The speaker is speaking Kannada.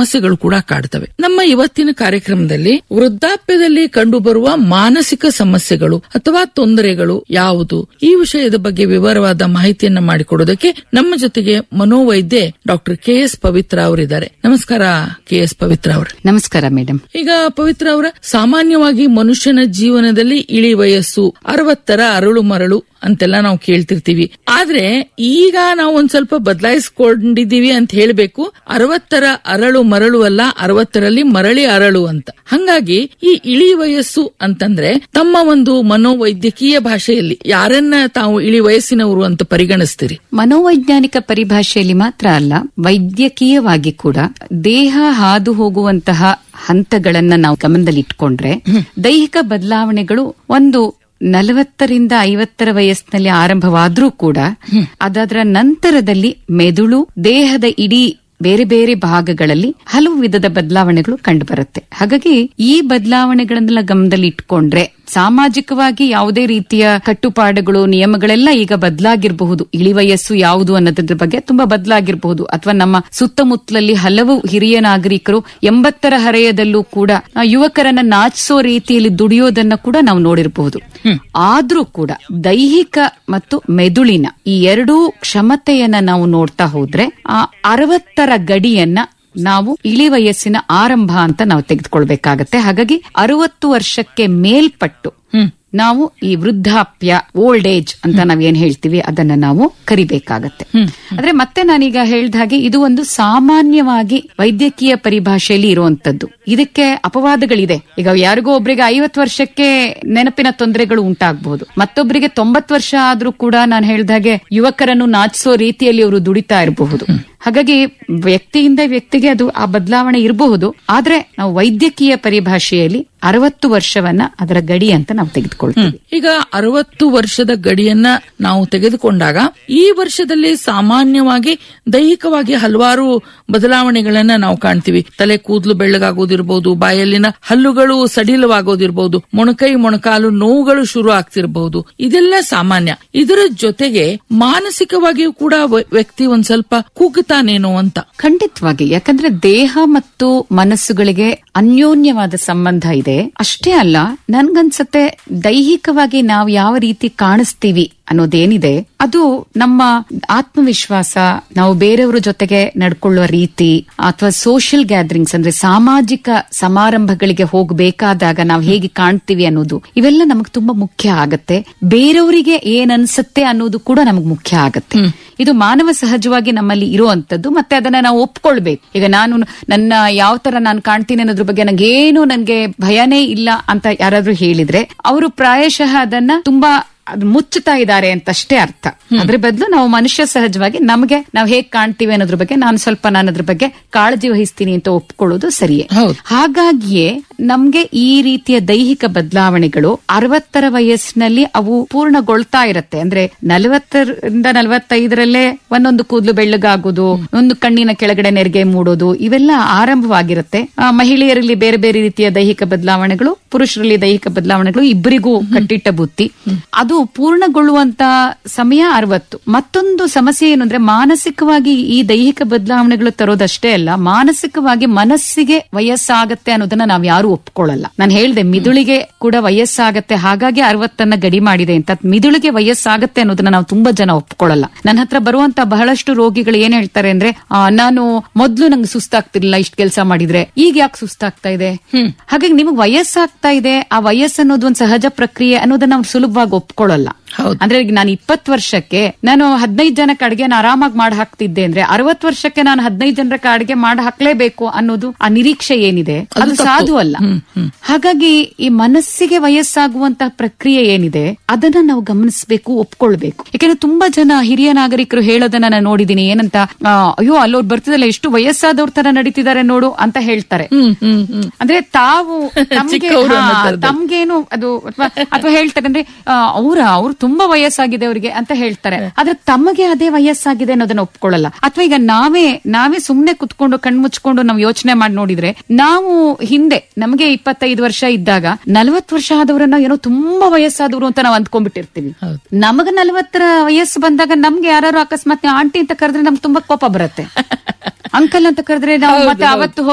ಸಮಸ್ಯೆಗಳು ಕೂಡ ಕಾಡ್ತವೆ ನಮ್ಮ ಇವತ್ತಿನ ಕಾರ್ಯಕ್ರಮದಲ್ಲಿ ವೃದ್ಧಾಪ್ಯದಲ್ಲಿ ಕಂಡುಬರುವ ಮಾನಸಿಕ ಸಮಸ್ಯೆಗಳು ಅಥವಾ ತೊಂದರೆಗಳು ಯಾವುದು ಈ ವಿಷಯದ ಬಗ್ಗೆ ವಿವರವಾದ ಮಾಹಿತಿಯನ್ನ ಮಾಡಿಕೊಡೋದಕ್ಕೆ ನಮ್ಮ ಜೊತೆಗೆ ಮನೋವೈದ್ಯೆ ಡಾಕ್ಟರ್ ಕೆ ಎಸ್ ಪವಿತ್ರ ಅವರಿದ್ದಾರೆ ನಮಸ್ಕಾರ ಕೆ ಎಸ್ ಪವಿತ್ರ ಅವರು ನಮಸ್ಕಾರ ಮೇಡಮ್ ಈಗ ಪವಿತ್ರ ಅವರ ಸಾಮಾನ್ಯವಾಗಿ ಮನುಷ್ಯನ ಜೀವನದಲ್ಲಿ ಇಳಿ ವಯಸ್ಸು ಅರವತ್ತರ ಅರಳು ಮರಳು ಅಂತೆಲ್ಲ ನಾವು ಕೇಳ್ತಿರ್ತೀವಿ ಆದ್ರೆ ಈಗ ನಾವು ಒಂದ್ ಸ್ವಲ್ಪ ಬದಲಾಯಿಸ್ಕೊಂಡಿದೀವಿ ಅಂತ ಹೇಳ್ಬೇಕು ಅರವತ್ತರ ಅರಳು ಮರಳು ಅಲ್ಲ ಅರವತ್ತರಲ್ಲಿ ಮರಳಿ ಅರಳು ಅಂತ ಹಂಗಾಗಿ ಈ ಇಳಿ ವಯಸ್ಸು ಅಂತಂದ್ರೆ ತಮ್ಮ ಒಂದು ಮನೋವೈದ್ಯಕೀಯ ಭಾಷೆಯಲ್ಲಿ ಯಾರನ್ನ ತಾವು ಇಳಿ ವಯಸ್ಸಿನವರು ಅಂತ ಪರಿಗಣಿಸ್ತೀರಿ ಮನೋವೈಜ್ಞಾನಿಕ ಪರಿಭಾಷೆಯಲ್ಲಿ ಮಾತ್ರ ಅಲ್ಲ ವೈದ್ಯಕೀಯವಾಗಿ ಕೂಡ ದೇಹ ಹಾದು ಹೋಗುವಂತಹ ಹಂತಗಳನ್ನ ನಾವು ಗಮನದಲ್ಲಿ ಇಟ್ಕೊಂಡ್ರೆ ದೈಹಿಕ ಬದಲಾವಣೆಗಳು ಒಂದು ನಲವತ್ತರಿಂದ ಐವತ್ತರ ವಯಸ್ಸಿನಲ್ಲಿ ಆರಂಭವಾದ್ರೂ ಕೂಡ ಅದರ ನಂತರದಲ್ಲಿ ಮೆದುಳು ದೇಹದ ಇಡೀ ಬೇರೆ ಬೇರೆ ಭಾಗಗಳಲ್ಲಿ ಹಲವು ವಿಧದ ಬದಲಾವಣೆಗಳು ಕಂಡುಬರುತ್ತೆ ಹಾಗಾಗಿ ಈ ಬದಲಾವಣೆಗಳನ್ನೆಲ್ಲ ಗಮನದಲ್ಲಿ ಇಟ್ಕೊಂಡ್ರೆ ಸಾಮಾಜಿಕವಾಗಿ ಯಾವುದೇ ರೀತಿಯ ಕಟ್ಟುಪಾಡುಗಳು ನಿಯಮಗಳೆಲ್ಲ ಈಗ ಬದಲಾಗಿರಬಹುದು ಇಳಿ ವಯಸ್ಸು ಯಾವುದು ಅನ್ನೋದ್ರ ಬಗ್ಗೆ ತುಂಬಾ ಬದಲಾಗಿರಬಹುದು ಅಥವಾ ನಮ್ಮ ಸುತ್ತಮುತ್ತಲಲ್ಲಿ ಹಲವು ಹಿರಿಯ ನಾಗರಿಕರು ಎಂಬತ್ತರ ಹರೆಯದಲ್ಲೂ ಕೂಡ ಆ, ಯುವಕರನ್ನ ನಾಚಿಸೋ ರೀತಿಯಲ್ಲಿ ದುಡಿಯೋದನ್ನ ಕೂಡ ನಾವು ನೋಡಿರಬಹುದು ಆದ್ರೂ ಕೂಡ ದೈಹಿಕ ಮತ್ತು ಮೆದುಳಿನ ಈ ಎರಡೂ ಕ್ಷಮತೆಯನ್ನ ನಾವು ನೋಡ್ತಾ ಹೋದ್ರೆ ಆ ಅರವತ್ತರ ಗಡಿಯನ್ನ ನಾವು ಇಳಿ ವಯಸ್ಸಿನ ಆರಂಭ ಅಂತ ನಾವು ತೆಗೆದುಕೊಳ್ಬೇಕಾಗತ್ತೆ ಹಾಗಾಗಿ ಅರವತ್ತು ವರ್ಷಕ್ಕೆ ಮೇಲ್ಪಟ್ಟು ನಾವು ಈ ವೃದ್ಧಾಪ್ಯ ಓಲ್ಡ್ ಏಜ್ ಅಂತ ನಾವೇನ್ ಹೇಳ್ತೀವಿ ಅದನ್ನ ನಾವು ಕರಿಬೇಕಾಗತ್ತೆ ಆದ್ರೆ ಮತ್ತೆ ನಾನೀಗ ಹೇಳ್ದ ಹಾಗೆ ಇದು ಒಂದು ಸಾಮಾನ್ಯವಾಗಿ ವೈದ್ಯಕೀಯ ಪರಿಭಾಷೆಯಲ್ಲಿ ಇರುವಂತದ್ದು ಇದಕ್ಕೆ ಅಪವಾದಗಳಿದೆ ಈಗ ಯಾರಿಗೋ ಒಬ್ರಿಗೆ ಐವತ್ತು ವರ್ಷಕ್ಕೆ ನೆನಪಿನ ತೊಂದರೆಗಳು ಉಂಟಾಗಬಹುದು ಮತ್ತೊಬ್ಬರಿಗೆ ತೊಂಬತ್ತು ವರ್ಷ ಆದ್ರೂ ಕೂಡ ನಾನು ಹೇಳ್ದಾಗೆ ಯುವಕರನ್ನು ನಾಚಿಸೋ ರೀತಿಯಲ್ಲಿ ಅವರು ದುಡಿತಾ ಇರಬಹುದು ಹಾಗಾಗಿ ವ್ಯಕ್ತಿಯಿಂದ ವ್ಯಕ್ತಿಗೆ ಅದು ಆ ಬದಲಾವಣೆ ಇರಬಹುದು ಆದ್ರೆ ನಾವು ವೈದ್ಯಕೀಯ ಪರಿಭಾಷೆಯಲ್ಲಿ ಅರವತ್ತು ವರ್ಷವನ್ನ ಅದರ ಗಡಿ ಅಂತ ನಾವು ತೆಗೆದುಕೊಳ್ತೀವಿ ಈಗ ಅರವತ್ತು ವರ್ಷದ ಗಡಿಯನ್ನ ನಾವು ತೆಗೆದುಕೊಂಡಾಗ ಈ ವರ್ಷದಲ್ಲಿ ಸಾಮಾನ್ಯವಾಗಿ ದೈಹಿಕವಾಗಿ ಹಲವಾರು ಬದಲಾವಣೆಗಳನ್ನ ನಾವು ಕಾಣ್ತೀವಿ ತಲೆ ಕೂದಲು ಬೆಳ್ಳಗಾಗೋದಿರ್ಬೋದು ಬಾಯಲ್ಲಿನ ಹಲ್ಲುಗಳು ಸಡಿಲವಾಗೋದಿರ್ಬೋದು ಮೊಣಕೈ ಮೊಣಕಾಲು ನೋವುಗಳು ಶುರು ಆಗ್ತಿರಬಹುದು ಇದೆಲ್ಲ ಸಾಮಾನ್ಯ ಇದರ ಜೊತೆಗೆ ಮಾನಸಿಕವಾಗಿಯೂ ಕೂಡ ವ- ವ್ಯಕ್ತಿ ಒಂದ್ ಸ್ವಲ್ಪ ಕುಗ್ತಾನೇನೋ ಅಂತ ಖಂಡಿತವಾಗಿ ಯಾಕಂದ್ರೆ ದೇಹ ಮತ್ತು ಮನಸ್ಸುಗಳಿಗೆ ಅನ್ಯೋನ್ಯವಾದ ಸಂಬಂಧ ಇದೆ ಅಷ್ಟೇ ಅಲ್ಲ ನನ್ಗನ್ಸತ್ತೆ ದೈಹಿಕವಾಗಿ ನಾವು ಯಾವ ರೀತಿ ಕಾಣಿಸ್ತೀವಿ ಅನ್ನೋದೇನಿದೆ ಅದು ನಮ್ಮ ಆತ್ಮವಿಶ್ವಾಸ ನಾವು ಬೇರೆಯವರ ಜೊತೆಗೆ ನಡ್ಕೊಳ್ಳುವ ರೀತಿ ಅಥವಾ ಸೋಷಿಯಲ್ ಗ್ಯಾದರಿಂಗ್ಸ್ ಅಂದ್ರೆ ಸಾಮಾಜಿಕ ಸಮಾರಂಭಗಳಿಗೆ ಹೋಗಬೇಕಾದಾಗ ನಾವು ಹೇಗೆ ಕಾಣ್ತೀವಿ ಅನ್ನೋದು ಇವೆಲ್ಲ ನಮಗ್ ತುಂಬಾ ಮುಖ್ಯ ಆಗತ್ತೆ ಬೇರೆಯವರಿಗೆ ಏನ್ ಅನ್ಸತ್ತೆ ಅನ್ನೋದು ಕೂಡ ನಮಗ್ ಮುಖ್ಯ ಆಗತ್ತೆ ಇದು ಮಾನವ ಸಹಜವಾಗಿ ನಮ್ಮಲ್ಲಿ ಇರುವಂತದ್ದು ಮತ್ತೆ ಅದನ್ನ ನಾವು ಒಪ್ಕೊಳ್ಬೇಕು ಈಗ ನಾನು ನನ್ನ ಯಾವ ತರ ನಾನು ಕಾಣ್ತೀನಿ ಅನ್ನೋದ್ರ ಬಗ್ಗೆ ನಂಗೇನು ನನ್ಗೆ ಭಯನೇ ಇಲ್ಲ ಅಂತ ಯಾರಾದ್ರೂ ಹೇಳಿದ್ರೆ ಅವರು ಪ್ರಾಯಶಃ ಅದನ್ನ ತುಂಬಾ ಅದು ಮುಚ್ಚುತ್ತಾ ಇದ್ದಾರೆ ಅಂತಷ್ಟೇ ಅರ್ಥ ಅದ್ರ ಬದಲು ನಾವು ಮನುಷ್ಯ ಸಹಜವಾಗಿ ನಮಗೆ ನಾವು ಹೇಗ್ ಕಾಣ್ತೀವಿ ಅನ್ನೋದ್ರ ಬಗ್ಗೆ ನಾನು ಸ್ವಲ್ಪ ನಾನು ಅದ್ರ ಬಗ್ಗೆ ಕಾಳಜಿ ವಹಿಸ್ತೀನಿ ಅಂತ ಒಪ್ಕೊಳ್ಳೋದು ಸರಿಯೇ ಹೌದು. ಹಾಗಾಗಿಯೇ ನಮ್ಗೆ ಈ ರೀತಿಯ ದೈಹಿಕ ಬದಲಾವಣೆಗಳು ಅರವತ್ತರ ವಯಸ್ಸಿನಲ್ಲಿ ಅವು ಪೂರ್ಣಗೊಳ್ತಾ ಇರತ್ತೆ ಅಂದ್ರೆ ನಲವತ್ತರಿಂದ ನಲವತ್ತೈದರಲ್ಲೇ ಒಂದೊಂದು ಕೂದಲು ಬೆಳ್ಳಗಾಗೋದು ಒಂದು ಕಣ್ಣಿನ ಕೆಳಗಡೆ ನೆರಿಗೆ ಮೂಡೋದು ಇವೆಲ್ಲ ಆರಂಭವಾಗಿರುತ್ತೆ ಆ, ಮಹಿಳೆಯರಲ್ಲಿ ಬೇರೆ ಬೇರೆ ರೀತಿಯ ದೈಹಿಕ ಬದಲಾವಣೆಗಳು ಪುರುಷರಲ್ಲಿ ದೈಹಿಕ ಬದಲಾವಣೆಗಳು ಇಬ್ಬರಿಗೂ ಕಟ್ಟಿಟ್ಟ ಬುತ್ತಿ ಅದು ಪೂರ್ಣಗೊಳ್ಳುವಂತ ಸಮಯ ಅರವತ್ತು ಮತ್ತೊಂದು ಸಮಸ್ಯೆ ಏನು ಅಂದ್ರೆ ಮಾನಸಿಕವಾಗಿ ಈ ದೈಹಿಕ ಬದಲಾವಣೆಗಳು ತರೋದಷ್ಟೇ ಅಲ್ಲ ಮಾನಸಿಕವಾಗಿ ಮನಸ್ಸಿಗೆ ವಯಸ್ಸಾಗತ್ತೆ ಅನ್ನೋದನ್ನ ನಾವ್ ಯಾರು ಒಪ್ಕೊಳ್ಳಲ್ಲ ನಾನು ಹೇಳ್ದೆ ಮಿದುಳಿಗೆ ಕೂಡ ವಯಸ್ಸಾಗತ್ತೆ ಹಾಗಾಗಿ ಅರವತ್ತನ್ನ ಗಡಿ ಮಾಡಿದೆ ಅಂತ ಮಿದುಳಿಗೆ ವಯಸ್ಸಾಗತ್ತೆ ಅನ್ನೋದನ್ನ ನಾವು ತುಂಬಾ ಜನ ಒಪ್ಕೊಳ್ಳಲ್ಲ ನನ್ನ ಹತ್ರ ಬರುವಂತ ಬಹಳಷ್ಟು ರೋಗಿಗಳು ಏನ್ ಹೇಳ್ತಾರೆ ಅಂದ್ರೆ ಆ, ನಾನು ಮೊದ್ಲು ನಂಗೆ ಸುಸ್ತಾಗ್ತಿರ್ಲಿಲ್ಲ ಇಷ್ಟ ಕೆಲಸ ಮಾಡಿದ್ರೆ ಈಗ ಯಾಕೆ ಸುಸ್ತಾಗ್ತಾ ಇದೆ ಹಾಗಾಗಿ ನಿಮಗೆ ವಯಸ್ಸಾಗ್ತಾ ಇದೆ ಆ ವಯಸ್ಸು ಅನ್ನೋದು ಒಂದು ಸಹಜ ಪ್ರಕ್ರಿಯೆ ಅನ್ನೋದನ್ನ ಅವ್ರು ಸುಲಭವಾಗಿ ಒಪ್ಕೊಳ್ಳಲ್ಲ ಹೌದು. ಅಂದ್ರೆ ಈಗ ನಾನು ಇಪ್ಪತ್ತು ವರ್ಷಕ್ಕೆ ನಾನು ಹದಿನೈದು ಜನಕ್ಕೆ ಅಡಿಗೆ ಆರಾಮಾಗಿ ಮಾಡಿ ಹಾಕ್ತಿದ್ದೆ ಅಂದ್ರೆ ಅರವತ್ತು ವರ್ಷಕ್ಕೆ ನಾನು ಹದಿನೈದು ಜನಕ್ಕೆ ಅಡಿಗೆ ಮಾಡಿ ಹಾಕ್ಲೇಬೇಕು ಅನ್ನೋದು ಆ ನಿರೀಕ್ಷೆ ಏನಿದೆ ಅದು ಸಾಧು ಅಲ್ಲ ಹಾಗಾಗಿ ಈ ಮನಸ್ಸಿಗೆ ವಯಸ್ಸಾಗುವಂತಹ ಪ್ರಕ್ರಿಯೆ ಏನಿದೆ ಅದನ್ನ ನಾವು ಗಮನಿಸಬೇಕು ಒಪ್ಕೊಳ್ಬೇಕು ಯಾಕಂದ್ರೆ ತುಂಬಾ ಜನ ಹಿರಿಯ ನಾಗರಿಕರು ಹೇಳೋದನ್ನ ನಾನು ನೋಡಿದೀನಿ ಏನಂತ ಆ, ಅಯ್ಯೋ ಅಲ್ಲೋರ್ ಬರ್ತಿದಲ್ಲ ಎಷ್ಟು ವಯಸ್ಸಾದವ್ರ ತರ ನಡೀತಿದ್ದಾರೆ ನೋಡು ಅಂತ ಹೇಳ್ತಾರೆ ಅಂದ್ರೆ ತಾವು ತಮ್ಗೆ- ಚಿಕ್ಕವ್ರು ಅನ್ನೋ ಹಾ, ಥರದಲ್ಲಿ. ತಮ್ಗೇನು ಅದು ಅಥವಾ ಅಥವಾ ಹೇಳ್ತಾರೆ ಅಂದ್ರೆ ಅವ್ರ ಅವ್ರು ತುಂಬಾ ವಯಸ್ಸಾಗಿದೆ ಅವರಿಗೆ ಅಂತ ಹೇಳ್ತಾರೆ ಆದ್ರೆ ತಮಗೆ ಅದೇ ವಯಸ್ಸಾಗಿದೆ ಅನ್ನೋದನ್ನ ಒಪ್ಕೊಳ್ಳಲ್ಲ ಅಥವಾ ಈಗ ನಾವೇ ನಾವೇ ಸುಮ್ನೆ ಕುತ್ಕೊಂಡು ಕಣ್ಮುಚ್ಕೊಂಡು ನಾವು ಯೋಚನೆ ಮಾಡಿ ನೋಡಿದ್ರೆ ನಾವು ಹಿಂದೆ ನಮಗೆ ಇಪ್ಪತ್ತೈದು ವರ್ಷ ಇದ್ದಾಗ ನಲವತ್ತು ವರ್ಷ ಆದವರನ್ನ ಏನೋ ತುಂಬಾ ವಯಸ್ಸಾದವರು ಅಂತ ನಾವು ಅಂದ್ಕೊಂಡ್ಬಿಟ್ಟಿರ್ತೀವಿ ಹೌದು. ನಮಗ ನಲವತ್ತರ ವಯಸ್ಸು ಬಂದಾಗ ನಮ್ಗೆ ಯಾರು ಅಕಸ್ಮಾತ್ ಆಂಟಿ ಅಂತ ಕರೆದ್ರೆ ನಮ್ಗೆ ತುಂಬಾ ಕೋಪ ಬರುತ್ತೆ ಅಂಕಲ್ ಅಂತ ಕರೆದ್ರೆ ನಾವು ಹೌದು, ಮತ್ತೆ ಹೌದು. ಅವತ್ತು